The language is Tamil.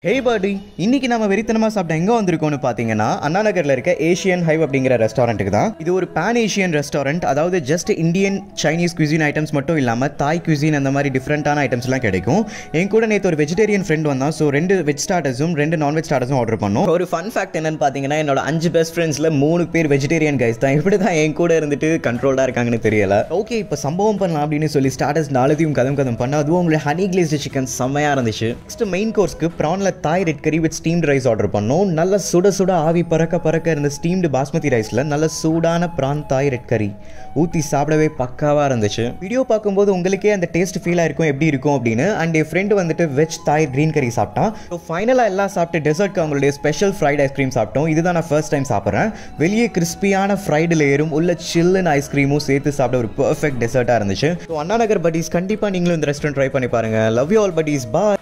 ஹே பாடி இன்னைக்கு நம்ம வெறித்தனமா சாப்பிட்ட எங்க வந்திருக்கோம்னு பாத்தீங்கன்னா அண்ணா நகர்ல இருக்க ஏஷியன் ஹைவ் அப்படிங்கிற ரெஸ்டாரண்ட்டுக்கு தான் இது ஒரு பேன் ஏஷியன் ரெஸ்டாரண்ட் அதாவது just Indian Chinese cuisine items மட்டும் இல்லாம தாய் cuisine அந்த மாதிரி டிஃப்ரெண்டான ஐட்டம்ஸ் எல்லாம் கிடைக்கும் என் கூட நேற்று ஒரு வெஜிடேரியன் ஃப்ரெண்ட் வந்தான் ஸோ ரெண்டு வெஜ் ஸ்டார்டர்ஸும் ரெண்டு நான்வெஜ் ஸ்டார்டர்ஸும் ஆர்டர் பண்ணோம் ஒரு ஃபன் ஃபேக்ட் என்னன்னு பாத்தீங்கன்னா என்னோட அஞ்சு பெஸ்ட் ஃப்ரெண்ட்ஸ்ல மூணு பேர் வெஜிடேரியன் கைஸ் தான் இப்படி தான் என் கூட இருந்துட்டு கண்ட்ரோல்டா இருக்காங்கன்னு தெரியல ஓகே இப்போ சம்பவம் பண்ணலாம் அப்படின்னு சொல்லி ஸ்டார்டர்ஸ் நாலுத்தையும் கதம் கதம் பண்ண அதுவும் உங்களுடைய ஹனி கிளேஸ்டு சிக்கன் செம்மையா இருந்துச்சு நெக்ஸ்ட் மெயின் கோர்ஸ்க்கு ப்ரான்ல தாய் ரெட் கறி வித் ஸ்டீம்டு ரைஸ் ஆர்டர் பண்ணோம் நல்ல சுட சுட ஆவி பறக்க பறக்க இருந்த ஸ்டீம்டு பாஸ்மதி ரைஸ்ல நல்ல சூடான ப்ரான் தாய் ரெட் கறி ஊற்றி சாப்பிடவே பக்காவா இருந்துச்சு வீடியோ பார்க்கும்போது உங்களுக்கே அந்த டேஸ்ட் ஃபீல் ஆயிருக்கும் எப்படி இருக்கும் அப்படின்னு அண்ட் என் ஃப்ரெண்டு வந்துட்டு வெஜ் தாய் க்ரீன் கறி சாப்பிட்டான் ஸோ ஃபைனலாக எல்லாம் சாப்பிட்டு டெசர்ட்க்கு அவங்களுடைய ஸ்பெஷல் ஃப்ரைட் ஐஸ்கிரீம் சாப்பிட்டோம் இதுதான் நான் ஃபர்ஸ்ட் டைம் சாப்பிட்றேன் வெளியே கிறிஸ்பியான ஃப்ரைடு லேயரும் உள்ள சில்லுன்னு ஐஸ்கிரீமும் சேர்த்து சாப்பிட ஒரு பர்ஃபெக்ட் டெசர்ட்டாக இருந்துச்சு ஸோ அண்ணா நகர் பட்டீஸ் கண்டிப்பாக நீங்களும் இந்த ரெஸ்டாரண்ட் ட்ரை பண்ணி பாருங்க love you all buddies bye